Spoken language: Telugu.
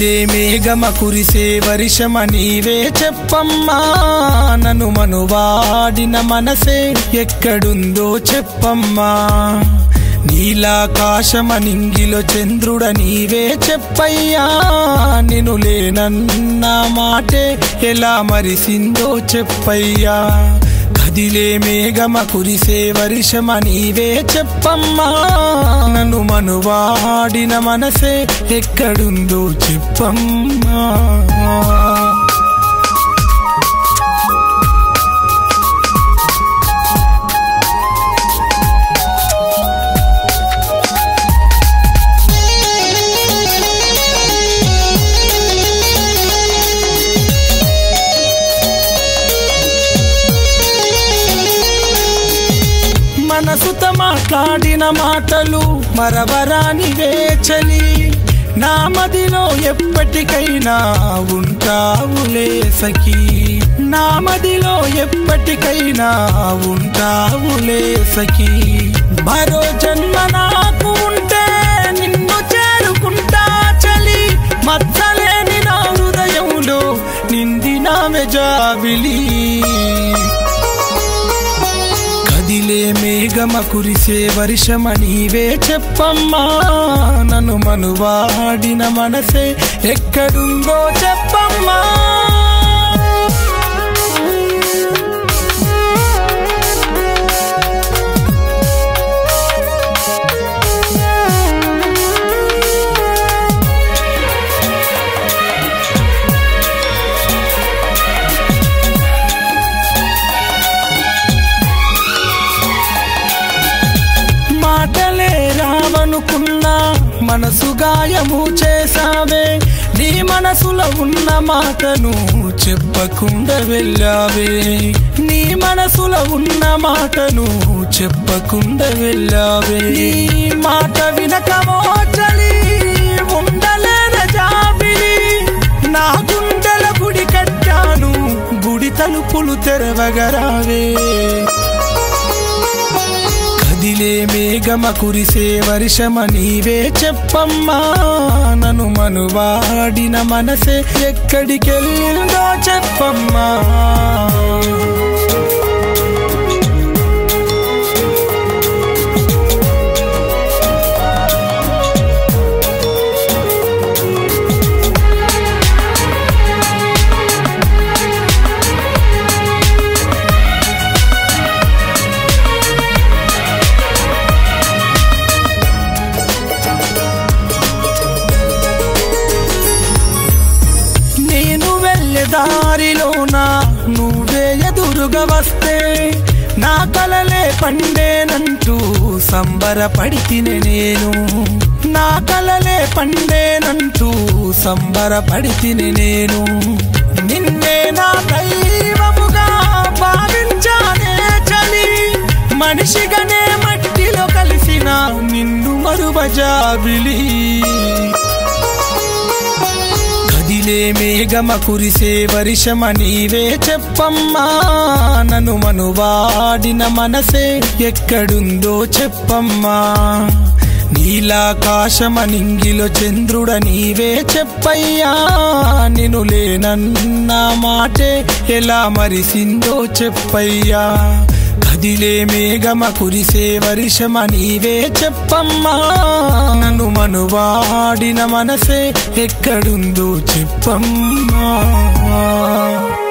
కదిలే మేఘమ కురిసే వర్షమ నీవే చెప్పమ్మా నన్ను మనువాడిన మనసే ఎక్కడుందో చెప్పమ్మా నీలాకాశమ నింగిలో చంద్రుడ నీవే చెప్పయ్యా నిను లేనన్న మాటే ఎలా మరిసిందో చెప్పయ్యా కదిలే మేఘమ కురిసే వర్షమ నీవే చెప్పమ్మా నన్ను మనువాడిన మనసే ఎక్కడుందో చెప్పమ్మా మనసుతో మాట్లాడిన మాటలు మరవరాని వేచలి నా మదిలో ఎప్పటికైనా ఉంటావులే సఖీ నా మదిలో ఎప్పటికైనా ఉంటావులే సఖీ మరో జన్మ నాకు ఉంటే నిన్ను చేరుకుంటా చలి మచ్చలేని నా హృదయంలో నిందిన మెజాబిలి కదిలే మేఘమ కురిసే వర్షమ నీవే చెప్పమ్మా నన్ను మనువాడిన మనసే ఎక్కడుందో చెప్పమ్మా మాటలే రావనుకున్నా మనసు గాయము చేసావే నీ మనసులో ఉన్న మాటను చెప్పకుండా వెళ్ళావే నీ మనసులో ఉన్న మాటను చెప్పకుండా వెళ్ళావే నీ మాట వినకమో చలి ఉండలేన జాబిలి నా గుండెల గుడి కట్టాను గుడి తలుపులు తెరవగరావే కదిలే మేఘమ కురిసే వర్షమ నీవే చెప్పమ్మా నన్ను మనువాడిన మనసే ఎక్కడికెళ్ళిందో చెప్పమ్మా నేను వెళ్ళే దారిలోన నువ్వే ఎదురుగా వస్తే నా కలలే పండేనంటూ సంబరపడి తినే నేను నా కలలే పండేనంటూ సంబరపడి తినే నేను నిన్నే నా దైవముగా భావించానే చలి మనిషిగానే మట్టిలో కలిసిన నిన్ను మరువజాబిలి కదిలే మేఘమ కురిసే వర్షమ నీవే చెప్పమ్మా నన్ను మనువాడిన మనసే ఎక్కడుందో చెప్పమ్మా నీలాకాశమ నింగిలో చంద్రుడ నీవే చెప్పయ్యా నిను లేనన్న మాటే ఎలా మరిసిందో చెప్పయ్యా కదిలే మేఘమ కురిసే వర్షమ నీవే చెప్పమ్మా నన్ను మనువాడిన మనసే ఎక్కడుందో చెప్పమ్మా